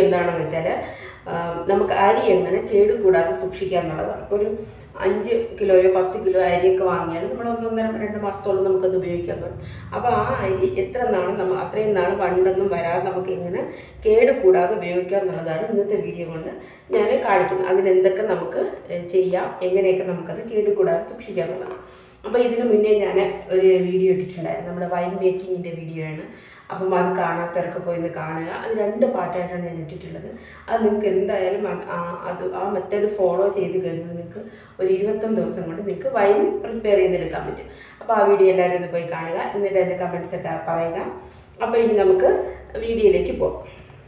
എന്താണെന്ന് വെച്ചാൽ നമുക്ക് അരി എങ്ങനെ കേടുകൂടാതെ സൂക്ഷിക്കുക എന്നുള്ളതാണ് ഒരു അഞ്ച് കിലോയോ പത്ത് കിലോ അരിയൊക്കെ വാങ്ങിയാൽ നമ്മൾ ഒന്നൊന്നര രണ്ട് മാസത്തോളം നമുക്കത് ഉപയോഗിക്കാൻ കഴിയും അപ്പോൾ ആ അരി എത്ര നാൾ നമ്മൾ അത്രയും നാൾ വണ്ടൊന്നും വരാതെ നമുക്ക് എങ്ങനെ കേട് കൂടാതെ ഉപയോഗിക്കാം എന്നുള്ളതാണ് ഇന്നത്തെ വീഡിയോ കൊണ്ട് ഞാൻ കാണിക്കുന്നത് അതിനെന്തൊക്കെ നമുക്ക് ഏഹ്, ചെയ്യാം എങ്ങനെയൊക്കെ നമുക്കത് കേട് കൂടാതെ സൂക്ഷിക്കാം എന്നുള്ളതാണ് അപ്പോൾ ഇതിന് മുന്നേ ഞാൻ ഒരു വീഡിയോ ഇട്ടിട്ടുണ്ടായിരുന്നു നമ്മുടെ വൈൻ മേക്കിങ്ങിൻ്റെ വീഡിയോ ആണ് അപ്പം അത് കാണാത്തവരൊക്കെ പോയി ഒന്ന് കാണുക അത് രണ്ട് പാർട്ടായിട്ടാണ് ഞാൻ ഇട്ടിട്ടുള്ളത് അത് നിങ്ങൾക്ക് എന്തായാലും അത് ആ- അത് ആ മെത്തേഡ് ഫോളോ ചെയ്ത് കഴിഞ്ഞാൽ നിങ്ങൾക്ക് ഒരു ഇരുപത്തൊന്ന് ദിവസം കൊണ്ട് നിങ്ങൾക്ക് വൈൻ പ്രിപ്പയർ ചെയ്തെടുക്കാൻ പറ്റും അപ്പോൾ ആ വീഡിയോ എല്ലാവരും ഒന്ന് പോയി കാണുക എന്നിട്ട് എൻ്റെ കമൻസ് ഒക്കെ പറയുക അപ്പോൾ ഇനി നമുക്ക് വീഡിയോയിലേക്ക് പോകാം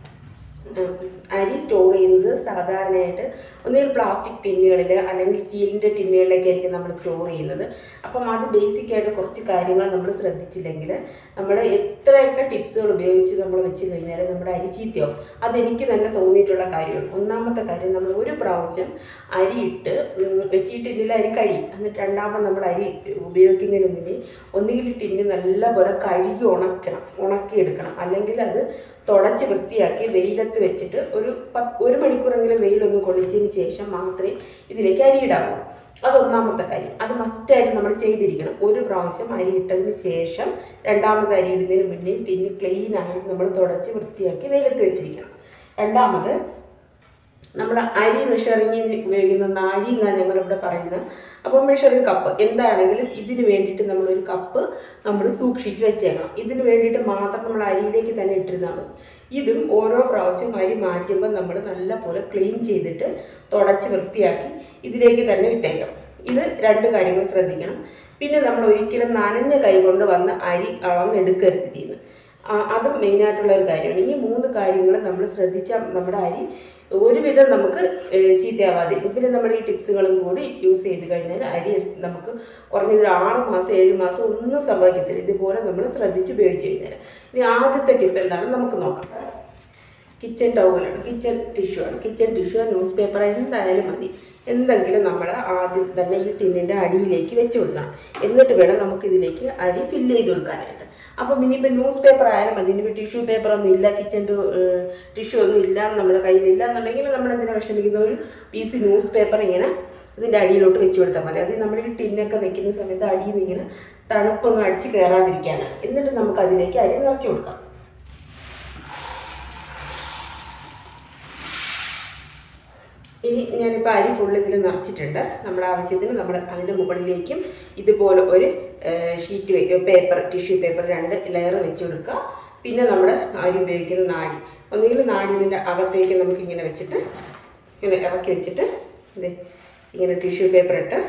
ഉം. അരി സ്റ്റോർ ചെയ്യുന്നത് സാധാരണയായിട്ട് ഒന്നുകിൽ പ്ലാസ്റ്റിക് ടിന്നുകളിൽ അല്ലെങ്കിൽ സ്റ്റീലിൻ്റെ ടിന്നുകളിലൊക്കെ ആയിരിക്കും നമ്മൾ സ്റ്റോർ ചെയ്യുന്നത് അപ്പം അത് ബേസിക് ആയിട്ട് കുറച്ച് കാര്യങ്ങൾ നമ്മൾ ശ്രദ്ധിച്ചില്ലെങ്കിൽ നമ്മൾ എത്രയൊക്കെ ടിപ്സുകൾ ഉപയോഗിച്ച് നമ്മൾ വെച്ച് കഴിഞ്ഞാൽ നമ്മുടെ അരി ചീത്തയാവും അതെനിക്ക് തന്നെ തോന്നിയിട്ടുള്ള കാര്യമാണ് ഒന്നാമത്തെ കാര്യം നമ്മൾ ഒരു പ്രാവശ്യം അരി ഇട്ട് ഉം, വെച്ചിട്ടില്ല അരി കഴിയും എന്നിട്ട് രണ്ടാമത് നമ്മൾ അരി ഉപയോഗിക്കുന്നതിന് മുന്നേ ഒന്നുകിൽ ടിന്ന് നല്ലപോലെ കഴുകി ഉണക്കണം ഉണക്കിയെടുക്കണം അല്ലെങ്കിൽ അത് തുടച്ച് വൃത്തിയാക്കി വെയിലത്ത് വെച്ചിട്ട് ഒരു പത്ത് ഒരു മണിക്കൂറെങ്കിലും വെയിലൊന്ന് കൊള്ളിച്ചതിന് ശേഷം മാത്രമേ ഇതിലേക്ക് അരി ഇടാവൂ അതൊന്നാമത്തെ കാര്യം അത് മസ്റ്റായിട്ട് നമ്മൾ ചെയ്തിരിക്കണം ഒരു പ്രാവശ്യം അരി ഇട്ടതിന് ശേഷം രണ്ടാമത് അരി ഇടുന്നതിന് മുന്നേ ടിന്ന് ക്ലീൻ ആയിട്ട് നമ്മൾ തുടച്ച് വൃത്തിയാക്കി വെയിലത്ത് വെച്ചിരിക്കണം രണ്ടാമത് നമ്മൾ അരി മെഷറിങ്ങിന് ഉപയോഗിക്കുന്ന നാഴി എന്നാണ് ഞങ്ങളിവിടെ പറയുന്നത് അപ്പോൾ മെഷറിങ് കപ്പ് എന്താണെങ്കിലും ഇതിന് വേണ്ടിയിട്ട് നമ്മളൊരു കപ്പ് നമ്മൾ സൂക്ഷിച്ച് വെച്ചേക്കണം ഇതിന് വേണ്ടിയിട്ട് മാത്രം നമ്മൾ അരിയിലേക്ക് തന്നെ ഇട്ടിരുന്നാൽ മതി ഇതും ഓരോ പ്രാവശ്യം അരി മാറ്റുമ്പോൾ നമ്മൾ നല്ലപോലെ ക്ലീൻ ചെയ്തിട്ട് തുടച്ച് വൃത്തിയാക്കി ഇതിലേക്ക് തന്നെ ഇട്ടേക്കണം ഇത് രണ്ട് കാര്യങ്ങൾ ശ്രദ്ധിക്കണം പിന്നെ നമ്മൾ ഒരിക്കലും നനഞ്ഞ കൈ കൊണ്ട് വന്ന് അരി അളന്നെടുക്കരുത് ഇതിൽ നിന്ന് ആ, അതും മെയിനായിട്ടുള്ള ഒരു കാര്യമാണ് ഈ മൂന്ന് കാര്യങ്ങൾ നമ്മൾ ശ്രദ്ധിച്ചാൽ നമ്മുടെ അരി ഒരുവിധം നമുക്ക് ഏഹ്, ചീത്തയാവാതിരിക്കും പിന്നെ നമ്മൾ ഈ ടിപ്സുകളും കൂടി യൂസ് ചെയ്ത് കഴിഞ്ഞാൽ അരി നമുക്ക് കുറഞ്ഞത് ഒരു ആറ് മാസം ഏഴ് മാസം ഒന്നും സംഭവിക്കത്തില്ല ഇതുപോലെ നമ്മൾ ശ്രദ്ധിച്ച് ഉപയോഗിച്ച് കഴിഞ്ഞാൽ ഇനി ആദ്യത്തെ ടിപ്പ് എന്താണെന്ന് നമുക്ക് നോക്കാം കിച്ചൺ ടവലാണ് കിച്ചൺ ടിഷ്യൂ ആണ് കിച്ചൺ ടിഷ്യൂ ന്യൂസ് പേപ്പർ എന്തായാലും മതി എന്തെങ്കിലും നമ്മൾ ആദ്യം തന്നെ ഈ ടിന്നിൻ്റെ അടിയിലേക്ക് വെച്ച് കൊടുക്കണം എന്നിട്ട് വേണം നമുക്ക് ഇതിലേക്ക് അരി ഫില്ല് ചെയ്ത് കൊടുക്കാനായിട്ട് അപ്പം ഇനിയിപ്പോൾ ന്യൂസ് പേപ്പർ ആയാലും മതി ഇനിയിപ്പോൾ ടിഷ്യൂ പേപ്പർ ഒന്നും ഇല്ല കിച്ചൺ ടിഷ്യൂ ഒന്നും ഇല്ല നമ്മുടെ കയ്യിലില്ല എന്നുണ്ടെങ്കിൽ നമ്മൾ എന്തിനാ വിഷമിക്കുന്ന ഒരു പീസ് ന്യൂസ് പേപ്പർ ഇങ്ങനെ ഇതിൻ്റെ അടിയിലോട്ട് വെച്ച് കൊടുത്താൽ മതി അത് നമ്മൾ ഈ ടിന്നൊക്കെ വെക്കുന്ന സമയത്ത് അടിയിൽ നിന്ന് ഇങ്ങനെ തണുപ്പൊന്നും അടിച്ച് കയറാതിരിക്കാനാണ് എന്നിട്ട് നമുക്ക് അതിലേക്ക് അരി നിറച്ച് കൊടുക്കാം ഇനി ഞാനിപ്പോൾ അരി ഫുള്ള് ഇതിൽ നിറച്ചിട്ടുണ്ട് നമ്മുടെ ആവശ്യത്തിന് നമ്മൾ അതിൻ്റെ മുകളിലേക്കും ഇതുപോലെ ഒരു ഷീറ്റ് പേപ്പർ ടിഷ്യൂ പേപ്പർ രണ്ട് ലെയർ വെച്ച് കൊടുക്കുക പിന്നെ നമ്മുടെ അരി ഉപയോഗിക്കുന്ന നാടി ഒന്നുകിൽ നാടി ഇതിൻ്റെ അകത്തേക്ക് നമുക്ക് ഇങ്ങനെ വെച്ചിട്ട് ഇങ്ങനെ ഇറക്കി വെച്ചിട്ട് ഇത് ഇങ്ങനെ ടിഷ്യൂ പേപ്പർ ഇട്ട്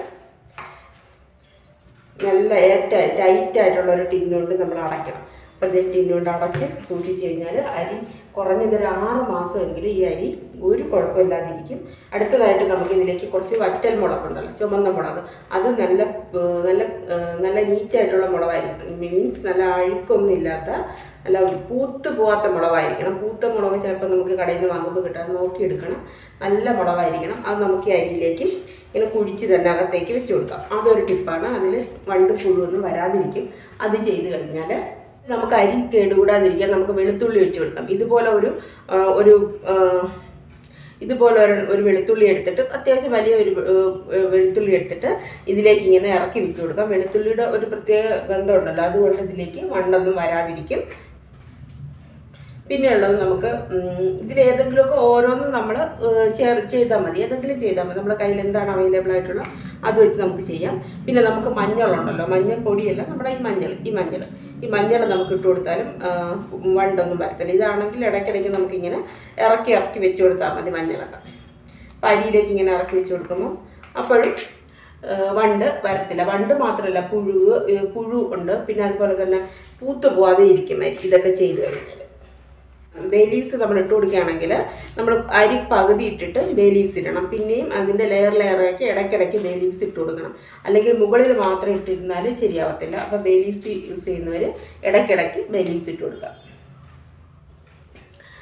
നല്ല എയർ ടൈറ്റ് ആയിട്ടുള്ള ഒരു ടിന്നുകൊണ്ട് നമ്മൾ അടയ്ക്കണം അപ്പോൾ ഇത് ടിന്നുകൊണ്ട് അടച്ച് സൂക്ഷിച്ച് കഴിഞ്ഞാൽ അരി കുറഞ്ഞത് ഒരു ആറ് മാസമെങ്കിലും ഈ അരി ഒരു കുഴപ്പമില്ലാതിരിക്കും അടുത്തതായിട്ട് നമുക്ക് ഇതിലേക്ക് കുറച്ച് വറ്റൽ മുളകുണ്ടല്ലോ ചുമന്ന മുളക് അത് നല്ല ഏർ, നല്ല ഏർ, നല്ല നീറ്റായിട്ടുള്ള മുളകായിരിക്കും മീൻസ് നല്ല അഴുക്കൊന്നും ഇല്ലാത്ത നല്ല പൂത്ത് പോവാത്ത മുളകായിരിക്കണം പൂത്ത മുളക് ചിലപ്പോൾ നമുക്ക് കടയിൽ നിന്ന് വാങ്ങുമ്പോൾ കിട്ടാൻ നോക്കിയെടുക്കണം നല്ല മുളകായിരിക്കണം അത് നമുക്ക് ഈ അരിയിലേക്ക് ഇങ്ങനെ കുഴിച്ച് തന്നെ അകത്തേക്ക് വെച്ച് കൊടുക്കാം അതൊരു ടിപ്പാണ് അതിൽ വണ്ട് പുഴുവൊന്നും വരാതിരിക്കും അത് ചെയ്ത് കഴിഞ്ഞാൽ നമുക്ക് അരി കേടുകൂടാതിരിക്കാൻ നമുക്ക് വെളുത്തുള്ളി വെച്ച് കൊടുക്കാം ഇതുപോലെ ഒരു ആ, ഒരു ആ, ഇതുപോലെ ഒരു ഒരു വെളുത്തുള്ളി എടുത്തിട്ട് അത്യാവശ്യം വലിയ ഒരു ഏർ, വെളുത്തുള്ളി എടുത്തിട്ട് ഇതിലേക്ക് ഇങ്ങനെ ഇറക്കി വെച്ച് കൊടുക്കാം വെളുത്തുള്ളിയുടെ ഒരു പ്രത്യേക ഗന്ധമുണ്ടല്ലോ അതുകൊണ്ട് ഇതിലേക്ക് മണ്ണൊന്നും വരാതിരിക്കും പിന്നെയുള്ളത് നമുക്ക് ഉം, ഇതിലേതെങ്കിലുമൊക്കെ ഓരോന്നും നമ്മൾ ചേർ ചെയ്താൽ മതി ഏതെങ്കിലും ചെയ്താൽ മതി നമ്മുടെ കയ്യിൽ എന്താണ് അവൈലബിൾ ആയിട്ടുള്ള അത് വെച്ച് നമുക്ക് ചെയ്യാം പിന്നെ നമുക്ക് മഞ്ഞളുണ്ടല്ലോ മഞ്ഞൾ പൊടിയല്ല നമ്മുടെ ഈ മഞ്ഞൾ ഈ മഞ്ഞൾ ഈ മഞ്ഞൾ നമുക്ക് ഇട്ട് കൊടുത്താലും ആ, വണ്ടൊന്നും വരത്തില്ല ഇതാണെങ്കിൽ ഇടയ്ക്കിടയ്ക്ക് നമുക്കിങ്ങനെ ഇറക്കി ഇറക്കി വെച്ച് കൊടുത്താൽ മതി മഞ്ഞളൊക്കെ അപ്പം അരിയിലേക്ക് ഇങ്ങനെ ഇറക്കി വെച്ച് കൊടുക്കുമ്പോൾ അപ്പോഴും ആ, വണ്ട് വരത്തില്ല വണ്ട് മാത്രമല്ല പുഴു ഏ, പുഴു ഉണ്ട് പിന്നെ അതുപോലെ തന്നെ പൂത്ത് പോവാതെ ഇരിക്കും അരി ഇതൊക്കെ ചെയ്ത് കഴിഞ്ഞാൽ ബേ ലീവ്സ് നമ്മൾ ഇട്ട് കൊടുക്കുകയാണെങ്കിൽ നമ്മൾ അരി പകുതി ഇട്ടിട്ട് ബേ ലീവ്സ് ഇടണം പിന്നെയും അതിൻ്റെ ലെയർ ലെയറാക്കി ഇടയ്ക്കിടയ്ക്ക് ബേ ലീവ്സ് ഇട്ട് കൊടുക്കണം അല്ലെങ്കിൽ മുകളിൽ മാത്രം ഇട്ടിരുന്നാൽ ശരിയാവത്തില്ല അപ്പോൾ ബേ ലീവ്സ് യൂസ് ചെയ്യുന്നവർ ഇടയ്ക്കിടയ്ക്ക് ബേ ലീവ്സ് ഇട്ട് കൊടുക്കുക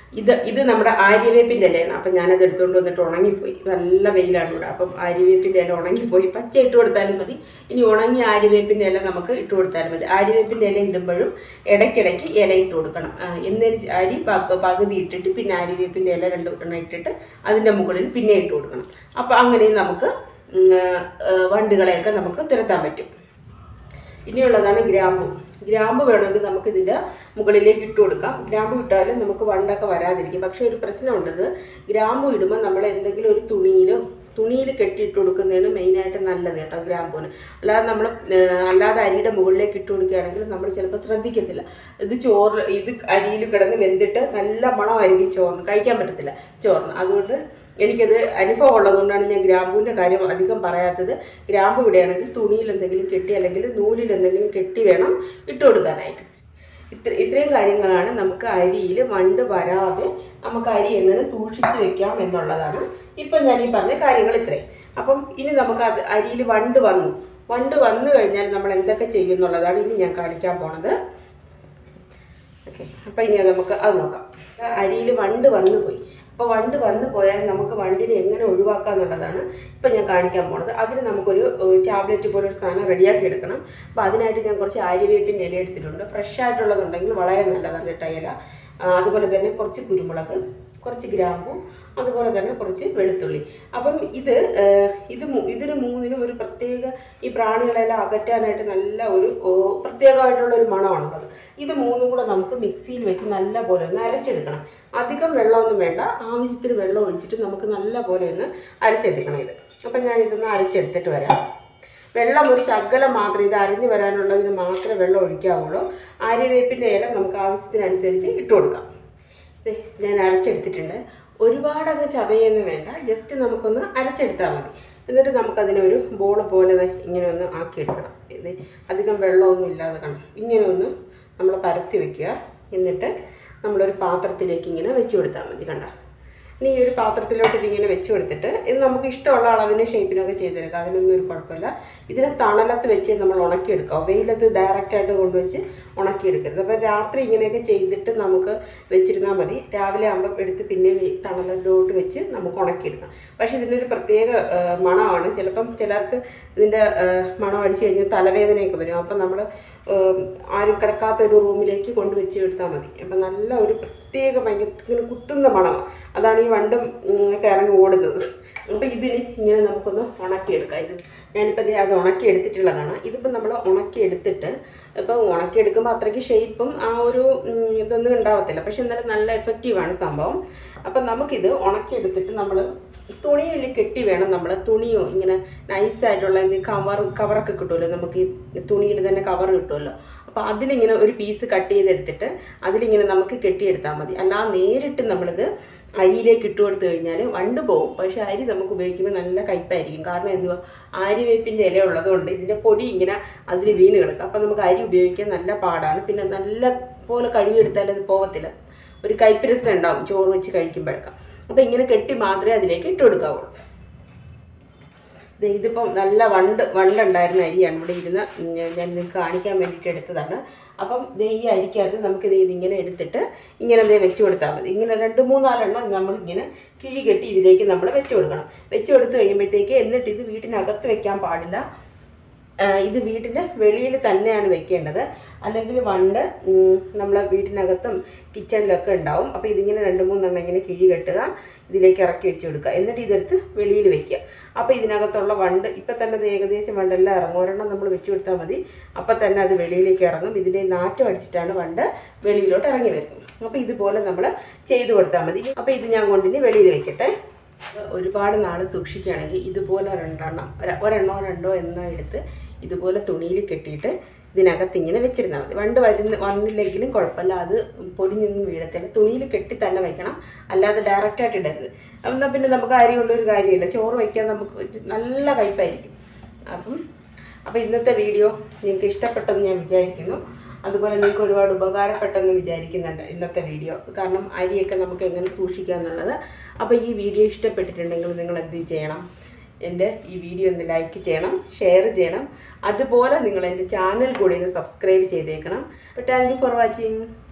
ഇത് ഇത് നമ്മുടെ ആര്യവേപ്പിൻ്റെ ഇലയാണ് അപ്പം ഞാനത് എടുത്തുകൊണ്ട് വന്നിട്ട് ഉണങ്ങിപ്പോയി നല്ല വെയിലാണ് ഇവിടെ അപ്പം ആര്യവേപ്പിൻ്റെ ഇല ഉണങ്ങിപ്പോയി പച്ച ഇട്ട് കൊടുത്താലും മതി ഇനി ഉണങ്ങിയ ആര്യവേപ്പിൻ്റെ ഇല നമുക്ക് ഇട്ട് കൊടുത്താലും മതി ആര്യവേപ്പിൻ്റെ ഇല ഇടുമ്പോഴും ഇടയ്ക്കിടയ്ക്ക് ഇല ഇട്ട് കൊടുക്കണം ആ, എന്നിട്ട് അരി പക- പകുതി ഇട്ടിട്ട് പിന്നെ ആര്യവേപ്പിൻ്റെ ഇല രണ്ട് എണ്ണം ഇട്ടിട്ട് അതിൻ്റെ മുകളിൽ പിന്നെ ഇട്ട് കൊടുക്കണം അപ്പോൾ അങ്ങനെ നമുക്ക് ഉം, ആ, വണ്ടുകളെയൊക്കെ നമുക്ക് തുരത്താൻ പറ്റും ഇനിയുള്ളതാണ് ഗ്രാമ്പു ഗ്രാമ്പു വേണമെങ്കിൽ നമുക്ക് ഇതിൻ്റെ മുകളിലേക്ക് ഇട്ട് കൊടുക്കാം ഗ്രാമ്പു ഇട്ടാലും നമുക്ക് വണ്ടൊക്കെ വരാതിരിക്കും പക്ഷേ ഒരു പ്രശ്നമുണ്ടത് ഗ്രാമ്പു ഇടുമ്പോൾ നമ്മൾ എന്തെങ്കിലും ഒരു തുണിയിലോ തുണിയിൽ കെട്ടിയിട്ട് കൊടുക്കുന്നതാണ് മെയിനായിട്ട് നല്ലത് കേട്ടോ ഗ്രാമ്പൂന് അല്ലാതെ നമ്മൾ അല്ലാതെ അരിയുടെ മുകളിലേക്ക് ഇട്ട് കൊടുക്കുകയാണെങ്കിൽ നമ്മൾ ചിലപ്പോൾ ശ്രദ്ധിക്കത്തില്ല ഇത് ചോറ് ഇത് അരിയിൽ കിടന്ന് വെന്തിട്ട് നല്ല മണമായിരിക്കും ചോറിന് കഴിക്കാൻ പറ്റത്തില്ല ചോറിന് അതുകൊണ്ട് എനിക്കത് അനുഭവം ഉള്ളതുകൊണ്ടാണ് ഞാൻ ഗ്രാമ്പൂവിൻ്റെ കാര്യം അധികം പറയാത്തത് ഗ്രാമ്പു ഇവിടെയാണെങ്കിൽ തുണിയിൽ എന്തെങ്കിലും കെട്ടി അല്ലെങ്കിൽ നൂലിൽ എന്തെങ്കിലും കെട്ടി വേണം ഇട്ട് കൊടുക്കാനായിട്ട് ഇത്ര ഇത്രയും കാര്യങ്ങളാണ് നമുക്ക് അരിയിൽ വണ്ട് വരാതെ നമുക്ക് അരി എങ്ങനെ സൂക്ഷിച്ച് വെക്കാം എന്നുള്ളതാണ് ഇപ്പം ഞാൻ ഈ പറഞ്ഞ കാര്യങ്ങൾ ഇത്രയും അപ്പം ഇനി നമുക്ക് അത് അരിയിൽ വണ്ട് വന്നു വണ്ട് വന്നു കഴിഞ്ഞാൽ നമ്മൾ എന്തൊക്കെ ചെയ്യും എന്നുള്ളതാണ് ഇനി ഞാൻ കാണിക്കാൻ പോണത് ഓക്കെ അപ്പം ഇനി അത് നമുക്ക് അത് നോക്കാം അരിയിൽ വണ്ട് വന്നു പോയി അപ്പോൾ വണ്ട് വന്നു പോയാൽ നമുക്ക് വണ്ടിനെ എങ്ങനെ ഒഴിവാക്കാം എന്നുള്ളതാണ് ഇപ്പം ഞാൻ കാണിക്കാൻ പോണത് അതിന് നമുക്കൊരു ടാബ്ലറ്റ് പോലെ ഒരു സാധനം റെഡിയാക്കി എടുക്കണം അപ്പോൾ അതിനായിട്ട് ഞാൻ കുറച്ച് ആര്യവേപ്പിൻ്റെ ഇല എടുത്തിട്ടുണ്ട് ഫ്രഷ് ആയിട്ടുള്ളതുണ്ടെങ്കിൽ വളരെ നല്ലതാണ് കേട്ടോ ഇല ആ, അതുപോലെ തന്നെ കുറച്ച് കുരുമുളക് കുറച്ച് ഗ്രാമ്പു അതുപോലെ തന്നെ കുറച്ച് വെളുത്തുള്ളി അപ്പം ഇത് ഏഹ്, ഇത് മൂ- ഇതിന് മൂന്നിനും ഒരു പ്രത്യേക ഈ പ്രാണികളെല്ലാം അകറ്റാനായിട്ട് നല്ല ഒരു ഓ, പ്രത്യേകമായിട്ടുള്ള ഒരു മണമാണുള്ളത് ഇത് മൂന്നും കൂടെ നമുക്ക് മിക്സിയിൽ വെച്ച് നല്ല പോലെ ഒന്ന് അരച്ചെടുക്കണം അധികം വെള്ളമൊന്നും വേണ്ട ആവശ്യത്തിന് വെള്ളം ഒഴിച്ചിട്ട് നമുക്ക് നല്ല പോലെ ഒന്ന് അരച്ചെടുക്കണം ഇത് അപ്പം ഞാൻ ഇതൊന്ന് അരച്ചെടുത്തിട്ട് വരാം വെള്ളം ഒരു ശകലം മാത്രം ഇത് അരിഞ്ഞു വരാനുള്ളതിന് മാത്രമേ വെള്ളം ഒഴിക്കാവുള്ളൂ ആര്യവേപ്പിൻ്റെ ഇല നമുക്ക് ആവശ്യത്തിനനുസരിച്ച് ഇട്ട് കൊടുക്കാം ദേ, ഞാൻ അരച്ചെടുത്തിട്ടുണ്ട് ഒരുപാട് അങ്ങ് ചതയൊന്നും വേണ്ട ജസ്റ്റ് നമുക്കൊന്ന് അരച്ചെടുത്താൽ മതി എന്നിട്ട് നമുക്കതിനെ ഒരു ബോൾ പോലെ ദേ ഇങ്ങനെ ഒന്ന് ആക്കിയെടുക്കണം ഇത് അധികം വെള്ളമൊന്നും ഇല്ലാതെ കാണാം ഇങ്ങനെ ഒന്ന് നമ്മൾ പരത്തി വെക്കുക എന്നിട്ട് നമ്മളൊരു പാത്രത്തിലേക്ക് ഇങ്ങനെ വെച്ച് കൊടുത്താൽ മതി കണ്ട ഇനി ഈ ഒരു പാത്രത്തിലോട്ട് ഇതിങ്ങനെ വെച്ച് കൊടുത്തിട്ട് ഇത് നമുക്ക് ഇഷ്ടമുള്ള അളവിന് ഷേപ്പിനൊക്കെ ചെയ്തെടുക്കാം അതിനൊന്നും ഒരു കുഴപ്പമില്ല ഇതിനെ തണലത്ത് വെച്ച് നമ്മൾ ഉണക്കിയെടുക്കാം വെയിലത്ത് ഡയറക്റ്റായിട്ട് കൊണ്ടുവച്ച് ഉണക്കിയെടുക്കരുത് അപ്പം രാത്രി ഇങ്ങനെയൊക്കെ ചെയ്തിട്ട് നമുക്ക് വെച്ചിരുന്നാൽ മതി രാവിലെ ആകുമ്പോൾ എടുത്ത് പിന്നെ വെ- തണലിലോട്ട് വെച്ച് നമുക്ക് ഉണക്കിയെടുക്കാം പക്ഷേ ഇതിനൊരു പ്രത്യേക ആ, മണമാണ് ചിലപ്പം ചിലർക്ക് ഇതിൻ്റെ ആ, മണം അടിച്ചു കഴിഞ്ഞാൽ തലവേദനയൊക്കെ വരും അപ്പം നമ്മൾ ആരും കിടക്കാത്ത ഒരു റൂമിലേക്ക് കൊണ്ടുവച്ച് എടുത്താൽ മതി അപ്പം നല്ല ഒരു പ്രത്യേക ഭയങ്കര ഇങ്ങനെ കുത്തുന്ന മണമാണ് അതാണ് ഈ വണ്ടും ഉം, ഒക്കെ ഇറങ്ങി ഓടുന്നത് അപ്പം ഇതിന് ഇങ്ങനെ നമുക്കൊന്ന് ഉണക്കിയെടുക്കാം ഇത് ഞാനിപ്പോൾ ഇത് അത് ഉണക്കിയെടുത്തിട്ടുള്ളതാണ് ഇതിപ്പോൾ നമ്മൾ ഉണക്കിയെടുത്തിട്ട് ഇപ്പോൾ ഉണക്കിയെടുക്കുമ്പോൾ അത്രയ്ക്ക് ഷേപ്പും ആ ഒരു ഉം, ഇതൊന്നും ഉണ്ടാവത്തില്ല പക്ഷെ എന്നാലും നല്ല എഫക്റ്റീവാണ് സംഭവം അപ്പം നമുക്കിത് ഉണക്കിയെടുത്തിട്ട് നമ്മൾ തുണിയിൽ കെട്ടി വേണം നമ്മൾ തുണിയോ ഇങ്ങനെ നൈസായിട്ടുള്ള കവർ കവറൊക്കെ കിട്ടുമല്ലോ നമുക്ക് ഈ തുണിയുടെ തന്നെ കവർ കിട്ടുമല്ലോ അപ്പോൾ അതിലിങ്ങനെ ഒരു പീസ് കട്ട് ചെയ്തെടുത്തിട്ട് അതിലിങ്ങനെ നമുക്ക് കെട്ടിയെടുത്താൽ മതി അല്ലാതെ നേരിട്ട് നമ്മളിത് അരിയിലേക്ക് ഇട്ട് കൊടുത്തു കഴിഞ്ഞാൽ വണ്ട് പോകും പക്ഷേ അരി നമുക്ക് ഉപയോഗിക്കുമ്പോൾ നല്ല കയ്പായിരിക്കും കാരണം എന്തുവാ ആര്യവേപ്പിൻ്റെ ഇല ഉള്ളതുകൊണ്ട് ഇതിൻ്റെ പൊടി ഇങ്ങനെ അതിൽ വീണ് കിടക്കും അപ്പോൾ നമുക്ക് അരി ഉപയോഗിക്കാൻ നല്ല പാടാണ് പിന്നെ നല്ല പോലെ കഴുകിയെടുത്താൽ അത് പോകത്തില്ല ഒരു കയ്പ്പ് രസം ഉണ്ടാവും ചോറ് വെച്ച് കഴിക്കുമ്പോഴൊക്കെ അപ്പോൾ ഇങ്ങനെ കെട്ടി മാത്രമേ അതിലേക്ക് ഇട്ട് കൊടുക്കാവുള്ളൂ ദേ ഇതിപ്പം നല്ല വണ്ട് വണ്ടുണ്ടായിരുന്ന അരിയാണ് ഇവിടെ ഇരുന്ന് ഞാൻ ഞാൻ നിങ്ങൾക്ക് കാണിക്കാൻ വേണ്ടിയിട്ട് എടുത്തതാണ് അപ്പം ദേ ഈ അരിക്കകത്ത് നമുക്ക് ദേ ഇതിങ്ങനെ എടുത്തിട്ട് ഇങ്ങനെ ദേ വെച്ച് കൊടുത്താൽ മതി ഇങ്ങനെ രണ്ട് മൂന്നാലെണ്ണം നമ്മൾ ഇങ്ങനെ കിഴി കെട്ടി ഇതിലേക്ക് നമ്മൾ വെച്ച് കൊടുക്കണം വെച്ച് കൊടുത്ത് കഴിയുമ്പോഴത്തേക്ക് എന്നിട്ട് ഇത് വീട്ടിനകത്ത് വെക്കാൻ പാടില്ല ആ, ഇത് വീട്ടിൻ്റെ വെളിയിൽ തന്നെയാണ് വെക്കേണ്ടത് അല്ലെങ്കിൽ വണ്ട് ഉം, നമ്മളെ വീട്ടിനകത്തും കിച്ചണിലൊക്കെ ഉണ്ടാവും അപ്പോൾ ഇതിങ്ങനെ രണ്ട് മൂന്നെണ്ണം ഇങ്ങനെ കിഴി കെട്ടുക ഇതിലേക്ക് ഇറക്കി വെച്ച് കൊടുക്കുക എന്നിട്ട് ഇതെടുത്ത് വെളിയിൽ വെക്കുക അപ്പോൾ ഇതിനകത്തുള്ള വണ്ട് ഇപ്പം തന്നെ ഇത് ഏകദേശം വണ്ടെല്ലാം ഇറങ്ങും ഒരെണ്ണം നമ്മൾ വെച്ച് കൊടുത്താൽ മതി അപ്പം തന്നെ അത് വെളിയിലേക്ക് ഇറങ്ങും ഇതിൻ്റെ നാറ്റം അടിച്ചിട്ടാണ് വണ്ട് വെളിയിലോട്ട് ഇറങ്ങി വരുന്നത് അപ്പോൾ ഇതുപോലെ നമ്മൾ ചെയ്ത് കൊടുത്താൽ മതി അപ്പോൾ ഇത് ഞാൻ കൊണ്ടിന് വെളിയിൽ വെക്കട്ടെ ഒരുപാട് നാൾ സൂക്ഷിക്കുകയാണെങ്കിൽ ഇതുപോലെ രണ്ടെണ്ണം ഒര- ഒരെണ്ണോ രണ്ടോ എന്നോ എടുത്ത് ഇതുപോലെ തുണിയിൽ കെട്ടിയിട്ട് ഇതിനകത്ത് ഇങ്ങനെ വെച്ചിരുന്നാൽ മതി വണ്ട് വരുന്ന വന്നില്ലെങ്കിലും കുഴപ്പമില്ല അത് പൊടിഞ്ഞൊന്നും വീഴത്തില്ല തുണിയിൽ കെട്ടി തന്നെ വെക്കണം അല്ലാതെ ഡയറക്റ്റായിട്ട് ഇടരുത് എന്നാൽ പിന്നെ നമുക്ക് അരിയുള്ളൊരു കാര്യമില്ല ചോറ് വയ്ക്കാൻ നമുക്ക് ഒരു നല്ല കയ്പായിരിക്കും അപ്പം അപ്പോൾ ഇന്നത്തെ വീഡിയോ നിങ്ങൾക്ക് ഇഷ്ടപ്പെട്ടെന്ന് ഞാൻ വിചാരിക്കുന്നു അതുപോലെ നിങ്ങൾക്ക് ഒരുപാട് ഉപകാരപ്പെട്ടെന്ന് വിചാരിക്കുന്നുണ്ട് ഇന്നത്തെ വീഡിയോ കാരണം അരിയൊക്കെ നമുക്ക് എങ്ങനെ സൂക്ഷിക്കാം എന്നുള്ളത് അപ്പോൾ ഈ വീഡിയോ ഇഷ്ടപ്പെട്ടിട്ടുണ്ടെങ്കിൽ നിങ്ങൾ എന്ത് ചെയ്യണം എൻ്റെ ഈ വീഡിയോ ഒന്ന് ലൈക്ക് ചെയ്യണം ഷെയർ ചെയ്യണം അതുപോലെ നിങ്ങൾ എൻ്റെ ചാനൽ കൂടി ഒന്ന് സബ്സ്ക്രൈബ് ചെയ്തേക്കണം അപ്പോൾ താങ്ക് യു ഫോർ വാച്ചിങ്